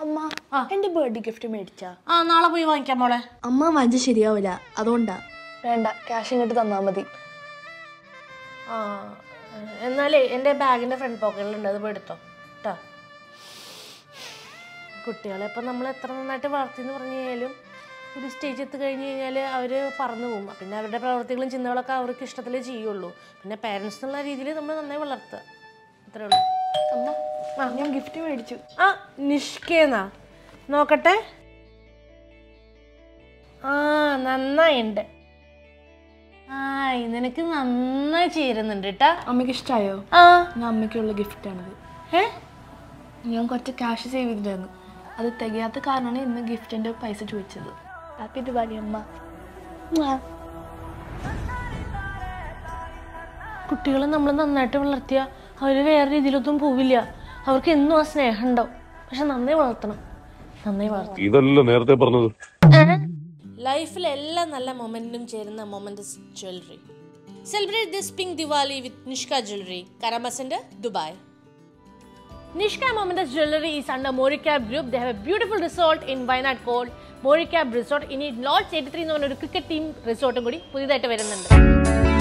അമ്മ എന്റെ birthday gift മേടിച്ചാ ആ നാളെ പോയി വാങ്ങിക്കാം മോളെ അമ്മ വാങ്ങിച്ച ശരിയാവില്ല അതുകൊണ്ടാ വേണ്ട ക്യാഷ് ഇങ്ങോട്ട് തന്നാ മതി ആ എന്നാലേ എൻ്റെ ബാഗിൻ്റെ ഫ്രണ്ട് പോക്കറ്റിലുണ്ട് അത് പോയി എടുത്തോ കേട്ടോ കുട്ടികളെ ഇപ്പം നമ്മൾ എത്ര നന്നായിട്ട് വളർത്തിയെന്ന് പറഞ്ഞു കഴിഞ്ഞാലും ഒരു സ്റ്റേജ് എത്തി കഴിഞ്ഞ് കഴിഞ്ഞാൽ അവർ പറന്നു പോകും പിന്നെ അവരുടെ പ്രവർത്തികളും ചിന്തകളൊക്കെ അവർക്ക് ഇഷ്ടത്തിലേ ചെയ്യുള്ളൂ പിന്നെ പേരൻസ് എന്നുള്ള രീതിയിൽ നമ്മൾ നന്നായി വളർത്തുക അത്രേ ഉള്ളൂ അമ്മ ഞാൻ ഗിഫ്റ്റ് മേടിച്ചു ആ നിഷ്കേന്നാ നോക്കട്ടെ ആ നന്നായിണ്ട് ആ നിനക്ക് നന്നായി ചേരുന്നുണ്ട് കേട്ടാ അമ്മയ്ക്ക് ഇഷ്ടമായോ ആ ഞാൻ അമ്മയ്ക്കുള്ള ഗിഫ്റ്റാണിത് ഏ ഞാൻ കുറച്ച് ക്യാഷ് സേവ് ചെയ്തിട്ടുണ്ടായിരുന്നു അത് തികയാത്ത കാരണമാണ് ഇന്ന് ഗിഫ്റ്റിന്റെ പൈസ ചോദിച്ചത് ഹാപ്പി ദിവാലി അമ്മ കുട്ടികളെ നമ്മൾ നന്നായിട്ട് വളർത്തിയ അവർ വേറെ രീതിയിലൊന്നും പോവില്ല അവർക്ക് എന്നും ആ സ്നേഹം ഉണ്ടാവും പക്ഷെ നന്നായി വളർത്തണം നന്നായി വളർത്തണം ഇതല്ല നേരത്തെ പറഞ്ഞത് ലൈഫിൽ എല്ലാ നല്ല മൊമെന്റിനും ചേരുന്ന Momentus jewellery celebrate this pink Diwali with Nishka jewellery Karama Centre Dubai Nishka Momentus Jewelry is under Moricab Group. They have a beautiful resort in Wayanad called Moricab Resort. ഇനി ലോഡ്സ് എയ്റ്റി ത്രീ എന്ന് പറഞ്ഞ ഒരു ക്രിക്കറ്റ് ടീം റിസോർട്ടും കൂടി പുതിയതായിട്ട് വരുന്നുണ്ട്